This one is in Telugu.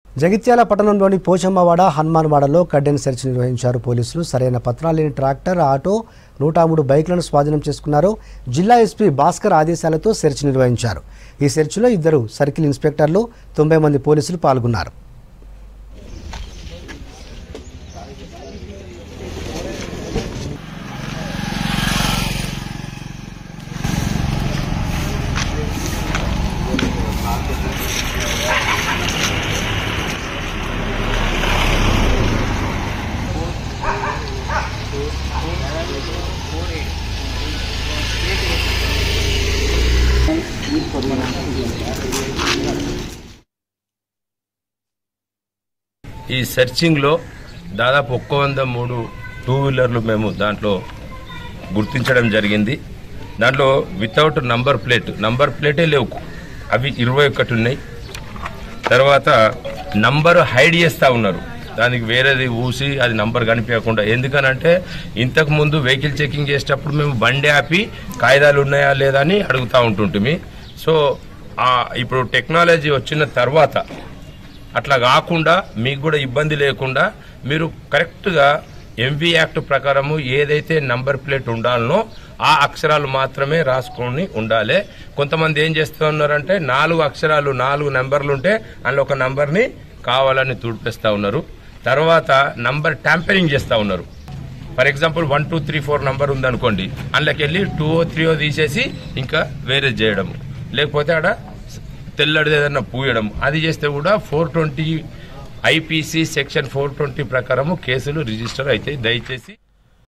జగిత్యాల పట్టణంలోని పోచమ్మవాడ హనుమాన్వాడలో కడ్డెన్ సెర్చ్ నిర్వహించారు పోలీసులు సరైన పత్రాలు లేని ట్రాక్టర్ ఆటో నూట మూడు బైక్లను స్వాధీనం చేసుకున్నారు జిల్లా ఎస్పీ భాస్కర్ ఆదేశాలతో సెర్చ్ నిర్వహించారు ఈ సెర్చ్లో ఇద్దరు సర్కిల్ ఇన్స్పెక్టర్లు తొంభై మంది పోలీసులు పాల్గొన్నారు ఈ సెర్చింగ్లో దాదాపు ఒక్క వంద మూడు టూ వీలర్లు మేము దాంట్లో గుర్తించడం జరిగింది దాంట్లో వితౌట్ నంబర్ ప్లేట్ నంబర్ ప్లేటే లేవు అవి ఇరవై ఒకటి ఉన్నాయి తర్వాత నంబర్ హైడ్ చేస్తూ ఉన్నారు దానికి వేరేది ఊసి అది నంబర్ కనిపించకుండా ఎందుకనంటే ఇంతకు ముందు వెహికల్ చెకింగ్ చేసేటప్పుడు మేము బండి ఆపి కాయిదాలు ఉన్నాయా లేదా అని అడుగుతూ ఉంటుంటిమి సో ఆ ఇప్పుడు టెక్నాలజీ వచ్చిన తర్వాత అట్లా కాకుండా మీకు కూడా ఇబ్బంది లేకుండా మీరు కరెక్ట్గా ఎంవి యాక్ట్ ప్రకారము ఏదైతే నంబర్ ప్లేట్ ఉండాలనో ఆ అక్షరాలు మాత్రమే రాసుకొని ఉండాలి కొంతమంది ఏం చేస్తూ ఉన్నారంటే నాలుగు అక్షరాలు నాలుగు నెంబర్లు ఉంటే అందులో ఒక నంబర్ని కావాలని తుడిపేస్తూ ఉన్నారు తర్వాత నంబర్ ట్యాంపరింగ్ చేస్తూ ఉన్నారు for example one two three four number ఉందనుకోండి అందులోకి వెళ్ళి టూ ఓ త్రీ ఓ తీసేసి ఇంకా వేరే చేయడం లేకపోతే ఆడ తెల్లడిది ఏదన్నా పూయడం అది చేస్తే కూడా four twenty IPC section four twenty ప్రకారము కేసులు రిజిస్టర్ అవుతాయి దయచేసి